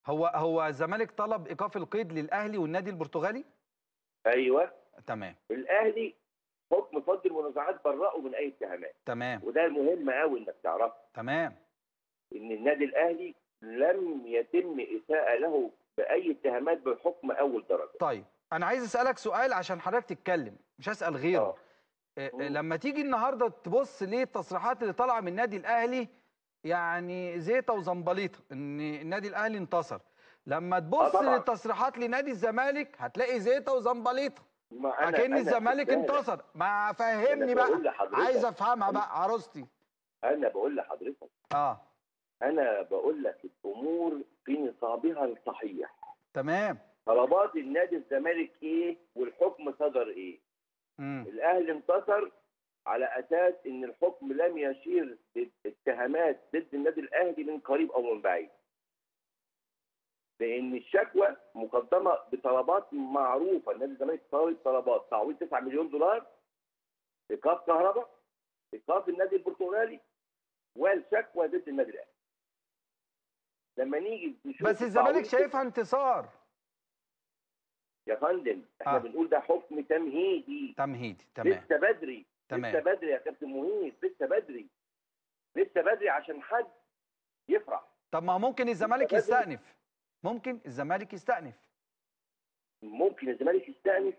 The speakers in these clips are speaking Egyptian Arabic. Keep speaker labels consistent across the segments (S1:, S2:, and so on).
S1: هو هو الزمالك طلب ايقاف القيد للاهلي والنادي البرتغالي
S2: ايوه
S1: تمام
S2: الاهلي حكم فض المنازعات برأه من اي اتهامات
S1: تمام
S2: وده مهم قوي انك تعرفه
S1: تمام
S2: ان النادي الاهلي لم يتم اساءه له باي اتهامات بحكم اول درجه
S1: طيب انا عايز اسالك سؤال عشان حضرتك تتكلم مش هسال غيره
S2: آه.
S1: آه،
S2: مم.
S1: لما تيجي النهارده تبص ليه التصريحات اللي طالعه من النادي الاهلي يعني زيطه وزنبليطه ان النادي الاهلي انتصر لما تبص
S2: طبعاً.
S1: للتصريحات لنادي الزمالك هتلاقي زيطه وزنبليطه
S2: ما أنا-
S1: اكن
S2: أنا
S1: الزمالك
S2: فاهم.
S1: انتصر ما فهمني
S2: أنا
S1: بقى
S2: بقول لحضرتك.
S1: عايز افهمها بقى عروستي
S2: انا بقول لحضرتك
S1: اه
S2: انا بقول لك الامور في نصابها الصحيح
S1: تمام
S2: طلبات النادي الزمالك ايه والحكم صدر ايه
S1: امم
S2: الاهلي انتصر على اساس ان الحكم لم يشير باتهامات ضد النادي الاهلي من قريب او من بعيد لان الشكوى مقدمه بطلبات معروفه النادي الزمالك طالب طلبات تعويض 9 مليون دولار ايقاف كهرباء ايقاف النادي البرتغالي والشكوى ضد النادي الاهلي لما نيجي نشوف
S1: بس الزمالك
S2: التعويض
S1: شايفها انتصار
S2: يا فندم احنا
S1: آه.
S2: آه. بنقول ده حكم تمهيدي
S1: تمهيدي تمام
S2: لسه بدري
S1: تمام.
S2: لسه بدري يا كابتن مهيب لسه بدري لسه بدري عشان حد يفرح
S1: طب ما هو ممكن الزمالك
S2: بدري.
S1: يستأنف ممكن الزمالك يستأنف
S2: ممكن الزمالك يستأنف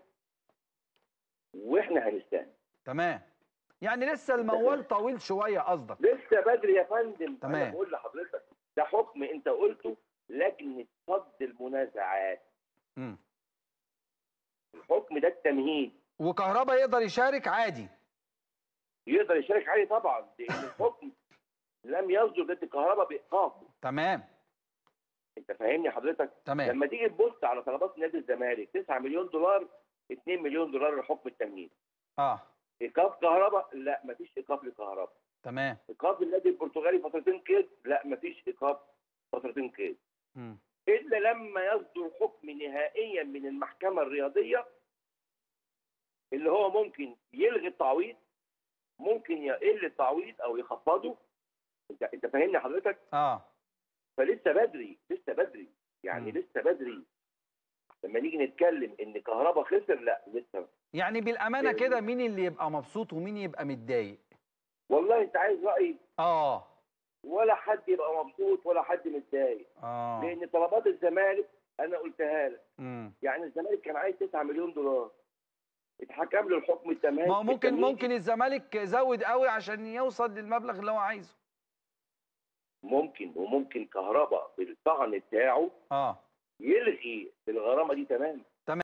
S2: واحنا هنستأنف
S1: تمام يعني لسه الموال طويل شويه قصدك
S2: لسه بدري يا فندم
S1: تمام.
S2: انا بقول لحضرتك ده حكم انت قلته لجنه فض المنازعات
S1: امم
S2: الحكم ده التمهيد
S1: وكهربا يقدر يشارك عادي
S2: يقدر يشارك عليه طبعا لان الحكم لم يصدر ضد الكهرباء بايقافه
S1: تمام
S2: انت فاهمني حضرتك
S1: تمام
S2: لما تيجي تبص على طلبات نادي الزمالك 9 مليون دولار 2 مليون دولار لحكم التمهيد
S1: اه
S2: ايقاف كهرباء لا مفيش ايقاف لكهرباء
S1: تمام
S2: ايقاف النادي البرتغالي فترتين قيد لا مفيش ايقاف فترتين قيد
S1: مم.
S2: الا لما يصدر حكم نهائيا من المحكمه الرياضيه اللي هو ممكن يلغي التعويض ممكن يقل التعويض او يخفضه انت انت فاهمني حضرتك
S1: اه
S2: فلسه بدري لسه بدري يعني
S1: مم.
S2: لسه بدري لما نيجي نتكلم ان كهربا خسر لا لسه
S1: يعني بالامانه
S2: إيه.
S1: كده مين اللي يبقى مبسوط ومين يبقى متضايق
S2: والله انت عايز رايي
S1: اه
S2: ولا حد يبقى مبسوط ولا حد متضايق
S1: اه
S2: لان طلبات الزمالك انا قلتها لك
S1: مم.
S2: يعني الزمالك كان عايز 9 مليون دولار اتحكم له الحكم التمام
S1: ما هو ممكن
S2: التمهيدي.
S1: ممكن الزمالك زود قوي عشان يوصل للمبلغ اللي هو عايزه
S2: ممكن وممكن كهرباء بالطعن بتاعه
S1: اه
S2: يلغي الغرامه دي تماما